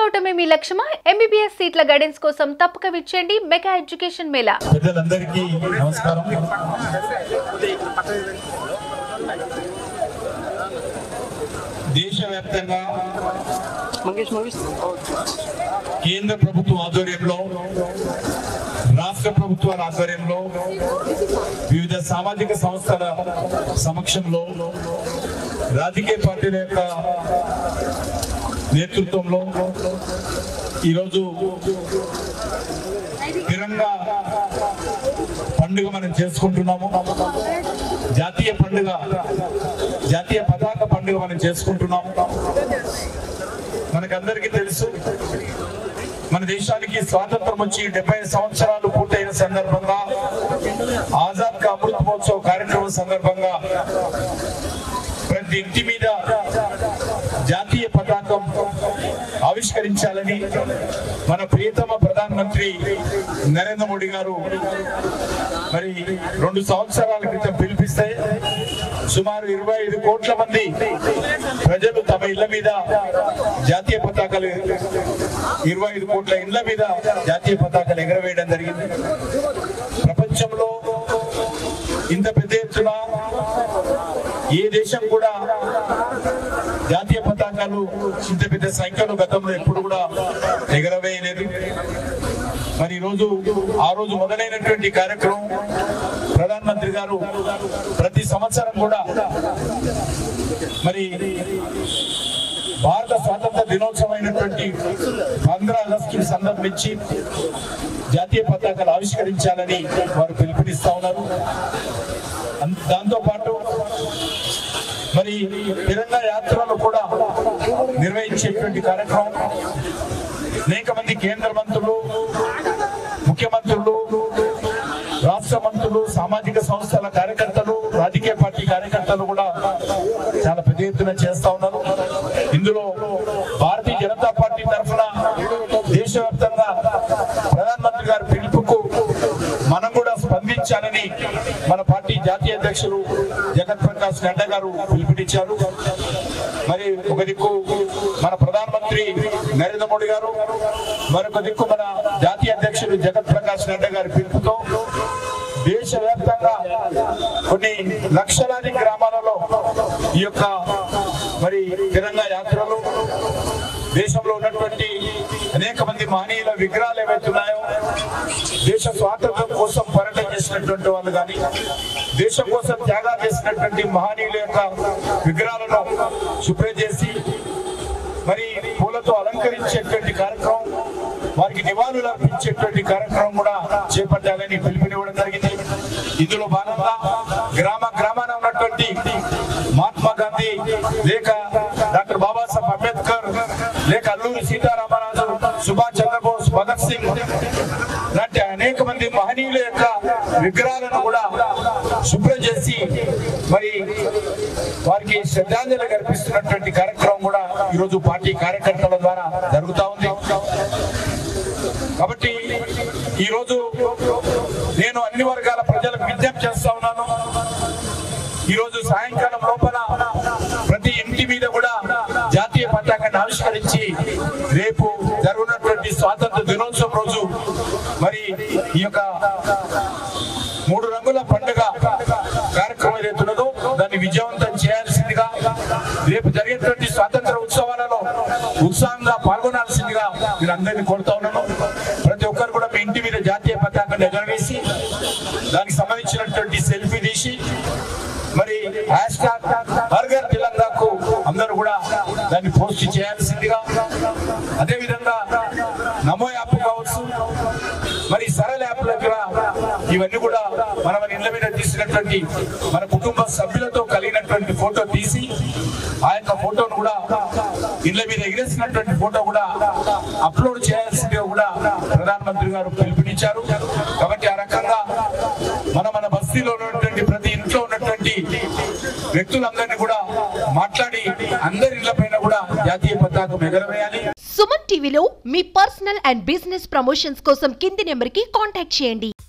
అవటమే మీ లక్ష్యమా MBBS సీట్ల guidance కోసం తప్పక విచ్చేయండి మెగా ఎడ్యుకేషన్ మేళా పెద్దలందరికీ నమస్కారం దేశవ్యాప్తంగా మంగేష్ మంగేష్ కేంద్ర ప్రభుత్వం ఆధ్వర్యంలో రాష్ట్ర ప్రభుత్వాల ఆధ్వర్యంలో వివిధ సామాజిక సంస్థల సమక్షంలో రాజకీయ పార్టీల యొక్క నేతృత్వంలో ఈరోజు తిరంగా పండుగ మనం చేసుకుంటున్నాము జాతీయ పండుగ జాతీయ పతాక పండుగ మనం చేసుకుంటున్నాము మనకందరికీ తెలుసు మన దేశానికి స్వాతంత్రం వచ్చి డెబ్బై సంవత్సరాలు పూర్తయిన సందర్భంగా ఆజాద్ కా అమృత్ మహోత్సవ్ కార్యక్రమం సందర్భంగా ప్రతి ఇంటి మీద జాతీయ పతాకం ఆవిష్కరించాలని మన ప్రియతమ ప్రధానమంత్రి నరేంద్ర మోడీ గారు మరి రెండు సంవత్సరాల క్రితం పిలిపిస్తే సుమారు ఇరవై ఐదు కోట్ల మంది ప్రజలు తమ ఇళ్ల మీద జాతీయ పతాకాలు ఇరవై ఐదు కోట్ల ఇళ్ల మీద జాతీయ పతాకాలు ఎగరవేయడం జరిగింది ప్రపంచంలో ఇంత పెద్ద ఎత్తున ఏ దేశం కూడా జాతీయ పతాకాలు ఇంత పెద్ద సంఖ్యలో గతంలో ఎప్పుడు కూడా ఎగరవేయలేదు మరి ఈ రోజు ఆ రోజు మొదలైనటువంటి కార్యక్రమం ప్రధానమంత్రి గారు ప్రతి సంవత్సరం కూడా మరి భారత స్వాతంత్ర దినోత్సవం అయినటువంటి పంద్ర ఆగస్టు సందర్భించి జాతీయ పతాకాలు ఆవిష్కరించాలని వారు పిలుపునిస్తా ఉన్నారు అన్- దాంతో పాటు మరి తిరంగా యాత్రలు కూడా నిర్వహించేటువంటి కార్యక్రమం అనేక మంది కేంద్ర మంత్రులు ముఖ్యమంత్రులు రాష్ట్ర మంత్రులు సామాజిక సంస్థల కార్యకర్తలు రాజకీయ పార్టీ కార్యకర్తలు కూడా చాలా పెద్ద ఎత్తున చేస్తా ఉన్నారు ఇందులో భారతీయ జనతా పార్టీ తరఫున దేశవ్యాప్తంగా ప్రధానమంత్రి గారి పిలుపుకు మనం కూడా స్పందించాలని మన పార్టీ జాతీయ అధ్యక్షులు జగత్ ప్రకాష్ నడ్డా గారు పిలుపునిచ్చారు మరి ఒక దిక్కు మన ప్రధానమంత్రి నరేంద్ర మోడీ గారు మరొక దిక్కు మన జాతీయ అధ్యక్షులు జగత్ ప్రకాష్ నడ్డా గారి పిలుపుతో దేశవ్యాప్తంగా కొన్ని లక్షలాది గ్రామాలలో ఈ యొక్క మరి తిరంగా యాత్రలు దేశంలో ఉన్నటువంటి అనేక మంది మహనీయుల విగ్రహాలు ఏవైతున్నాయో దేశ స్వాతంత్రం కోసం పోరాటం చేసినటువంటి వాళ్ళు కానీ దేశం కోసం త్యాగాలు చేసినటువంటి మహనీయుల యొక్క విగ్రహాలను శుభ్రం చేసి మరి పూలతో అలంకరించేటువంటి కార్యక్రమం వారికి నివాళులు అర్పించేటువంటి కార్యక్రమం కూడా చేపట్టాలని పిలుపునివ్వడం జరిగింది ఇందులో భాగంగా గ్రామ గ్రామాన ఉన్నటువంటి మహాత్మా గాంధీ లేక డాక్టర్ బాబాసాహెబ్ అంబేద్కర్ లేక అల్లూరి సీతారామరాజు సుభాష్ చంద్రబోస్ భగత్ సింగ్ లాంటి అనేక మంది మహనీయుల యొక్క విగ్రహాలను కూడా శుభ్రం చేసి మరి వారికి శ్రద్ధాంజలి కల్పిస్తున్నటువంటి కార్యక్రమం కూడా ఈరోజు పార్టీ కార్యకర్తల ద్వారా జరుగుతా ఉంది కాబట్టి ఈరోజు నేను అన్ని వర్గాల ప్రజలకు విజ్ఞప్తి చేస్తా ఉన్నాను ఈరోజు సాయంకాలం లోపల ప్రతి ఇంటి మీద కూడా జాతీయ పతాకాన్ని ఆవిష్కరించి రేపు జరుగుతున్నటువంటి స్వాతంత్ర దినోత్సవం రోజు మరి ఈ యొక్క మూడు రంగుల పండుగ కార్యక్రమం ఏదైతున్నదో దాన్ని విజయవంతం చేయాల్సిందిగా రేపు జరిగేటువంటి స్వాతంత్ర ఉత్సవాలలో ఉత్సాహంగా పాల్గొనాల్సిందిగా మీరు అందరినీ కోరుతా ఉన్నాను ప్రతి ఒక్కరు కూడా మీ ఇంటి మీద జాతీయ పతాకాన్ని ఎగరవేసి దానికి సంబంధించినటువంటి సెల్ఫీ తీసి మరి హ్యాష్ ట్యాగ్ బర్గర్ తెలంగాణకు అందరూ కూడా దాన్ని పోస్ట్ చేయాల్సిందిగా అదే విధంగా నమో యాప్ కావచ్చు మరి సరళ యాప్ దగ్గర ఇవన్నీ కూడా మన మన ఇళ్ళ మీద తీసినటువంటి మన కుటుంబ సభ్యులతో కలిగినటువంటి ఫోటో తీసి ఆ యొక్క ఫోటోను కూడా ఇళ్ళ మీద ఎగిరేసినటువంటి ఫోటో కూడా అప్లోడ్ చేయాల్సిందిగా కూడా ప్రధానమంత్రి గారు పిలుపునిచ్చారు కాబట్టి ఆ రకంగా మన మన బస్తీలో ఉన్నటువంటి ప్రతి ఇంట్లో ఉన్నటువంటి వ్యక్తులందరినీ కూడా మాట్లాడి అందరి ఇళ్ల పైన కూడా జాతీయ పతాకం ఎగరవేయాలి సుమన్ టీవీలో మీ పర్సనల్ అండ్ బిజినెస్ ప్రమోషన్స్ కోసం కింది నెంబర్కి కాంటాక్ట్ చేయండి